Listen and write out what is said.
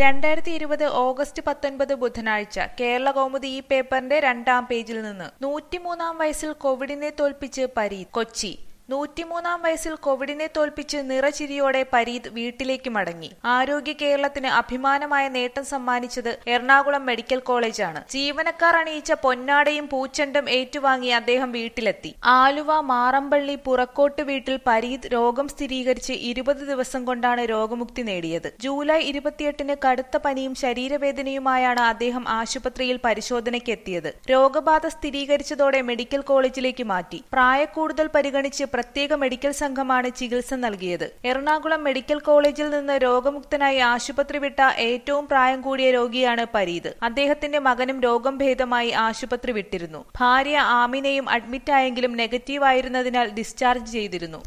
രണ്ടായിരത്തി ഇരുപത് ഓഗസ്റ്റ് പത്തൊൻപത് ബുധനാഴ്ച കേരള കൗമുദി ഈ പേപ്പറിന്റെ രണ്ടാം പേജിൽ നിന്ന് നൂറ്റിമൂന്നാം വയസ്സിൽ കോവിഡിനെ തോൽപ്പിച്ച് പരീത് കൊച്ചി നൂറ്റിമൂന്നാം വയസ്സിൽ കോവിഡിനെ തോൽപ്പിച്ച് നിറചിരിയോടെ പരീത് വീട്ടിലേക്ക് മടങ്ങി ആരോഗ്യ കേരളത്തിന് അഭിമാനമായ നേട്ടം സമ്മാനിച്ചത് എറണാകുളം മെഡിക്കൽ കോളേജാണ് ജീവനക്കാർ അണിയിച്ച പൊന്നാടയും പൂച്ചെണ്ടും ഏറ്റുവാങ്ങി അദ്ദേഹം വീട്ടിലെത്തി ആലുവ മാറമ്പള്ളി പുറക്കോട്ട് വീട്ടിൽ പരീത് രോഗം സ്ഥിരീകരിച്ച് ഇരുപത് ദിവസം കൊണ്ടാണ് രോഗമുക്തി നേടിയത് ജൂലൈ ഇരുപത്തിയെട്ടിന് കടുത്ത പനിയും ശരീരവേദനയുമായാണ് അദ്ദേഹം ആശുപത്രിയിൽ പരിശോധനയ്ക്ക് എത്തിയത് രോഗബാധ സ്ഥിരീകരിച്ചതോടെ മെഡിക്കൽ കോളേജിലേക്ക് മാറ്റി പ്രായക്കൂടുതൽ പരിഗണിച്ച് പ്രത്യേക മെഡിക്കൽ സംഘമാണ് ചികിത്സ നൽകിയത് എറണാകുളം മെഡിക്കൽ കോളേജിൽ നിന്ന് രോഗമുക്തനായി ആശുപത്രി വിട്ട ഏറ്റവും പ്രായം കൂടിയ രോഗിയാണ് പരീത് അദ്ദേഹത്തിന്റെ മകനും രോഗം ഭേദമായി ആശുപത്രി വിട്ടിരുന്നു ഭാര്യ ആമിനയും അഡ്മിറ്റായെങ്കിലും നെഗറ്റീവ് ആയിരുന്നതിനാൽ ഡിസ്ചാർജ് ചെയ്തിരുന്നു